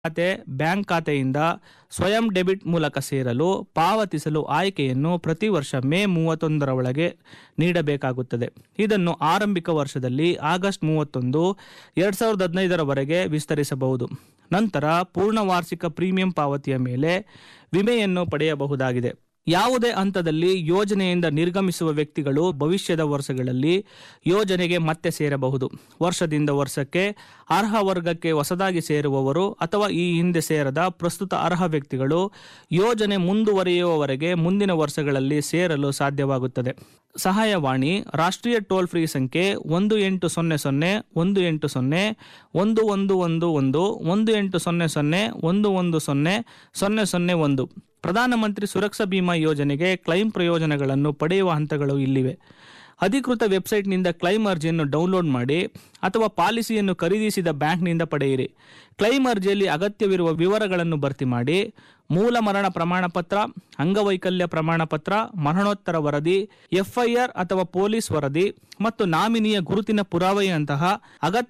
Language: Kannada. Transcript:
ಖಾತೆ ಬ್ಯಾಂಕ್ ಖಾತೆಯಿಂದ ಸ್ವಯಂ ಡೆಬಿಟ್ ಮೂಲಕ ಸೇರಲು ಪಾವತಿಸಲು ಆಯ್ಕೆಯನ್ನು ಪ್ರತಿ ವರ್ಷ ಮೇ ಮೂವತ್ತೊಂದರ ಒಳಗೆ ನೀಡಬೇಕಾಗುತ್ತದೆ ಇದನ್ನು ಆರಂಭಿಕ ವರ್ಷದಲ್ಲಿ ಆಗಸ್ಟ್ ಮೂವತ್ತೊಂದು ಎರಡ್ ಸಾವಿರದ ಹದಿನೈದರವರೆಗೆ ವಿಸ್ತರಿಸಬಹುದು ನಂತರ ಪೂರ್ಣ ವಾರ್ಷಿಕ ಪ್ರೀಮಿಯಂ ಪಾವತಿಯ ಮೇಲೆ ವಿಮೆಯನ್ನು ಪಡೆಯಬಹುದಾಗಿದೆ ಯಾವುದೇ ಹಂತದಲ್ಲಿ ಯೋಜನೆಯಿಂದ ನಿರ್ಗಮಿಸುವ ವ್ಯಕ್ತಿಗಳು ಭವಿಷ್ಯದ ವರ್ಷಗಳಲ್ಲಿ ಯೋಜನೆಗೆ ಮತ್ತೆ ಸೇರಬಹುದು ವರ್ಷದಿಂದ ವರ್ಷಕ್ಕೆ ಅರ್ಹ ವರ್ಗಕ್ಕೆ ಹೊಸದಾಗಿ ಸೇರುವವರು ಅಥವಾ ಈ ಹಿಂದೆ ಸೇರದ ಪ್ರಸ್ತುತ ಅರ್ಹ ವ್ಯಕ್ತಿಗಳು ಯೋಜನೆ ಮುಂದುವರಿಯುವವರೆಗೆ ಮುಂದಿನ ವರ್ಷಗಳಲ್ಲಿ ಸೇರಲು ಸಾಧ್ಯವಾಗುತ್ತದೆ ಸಹಾಯವಾಣಿ ರಾಷ್ಟ್ರೀಯ ಟೋಲ್ ಫ್ರೀ ಸಂಖ್ಯೆ ಒಂದು ಎಂಟು ಸೊನ್ನೆ ಸೊನ್ನೆ ಒಂದು ಎಂಟು ಸೊನ್ನೆ ಒಂದು ಒಂದು ಒಂದು ಒಂದು ಒಂದು ಎಂಟು ಸೊನ್ನೆ ಸೊನ್ನೆ ಒಂದು ಒಂದು ಸೊನ್ನೆ ಸೊನ್ನೆ ಸೊನ್ನೆ ಒಂದು ಪ್ರಧಾನಮಂತ್ರಿ ಸುರಕ್ಷಾ ಬಿಮಾ ಯೋಜನೆಗೆ ಕ್ಲೈಮ್ ಪ್ರಯೋಜನಗಳನ್ನು ಪಡೆಯುವ ಹಂತಗಳು ಇಲ್ಲಿವೆ ಅಧಿಕೃತ ವೆಬ್ಸೈಟ್ನಿಂದ ಕ್ಲೈಮ್ ಅರ್ಜಿಯನ್ನು ಡೌನ್ಲೋಡ್ ಮಾಡಿ ಅಥವಾ ಪಾಲಿಸಿಯನ್ನು ಖರೀದಿಸಿದ ಬ್ಯಾಂಕ್ನಿಂದ ಪಡೆಯಿರಿ ಕ್ಲೈಮ್ ಅರ್ಜಿಯಲ್ಲಿ ಅಗತ್ಯವಿರುವ ವಿವರಗಳನ್ನು ಭರ್ತಿ ಮಾಡಿ ಮೂಲ ಮರಣ ಪ್ರಮಾಣ ಪತ್ರ ಅಂಗವೈಕಲ್ಯ ಪ್ರಮಾಣ ಪತ್ರ ಮರಣೋತ್ತರ ವರದಿ ಎಫ್ಐಆರ್ ಅಥವಾ ಪೊಲೀಸ್ ವರದಿ ಮತ್ತು ನಾಮಿನಿಯ ಗುರುತಿನ ಪುರಾವೆಯಂತಹ ಅಗತ್ಯ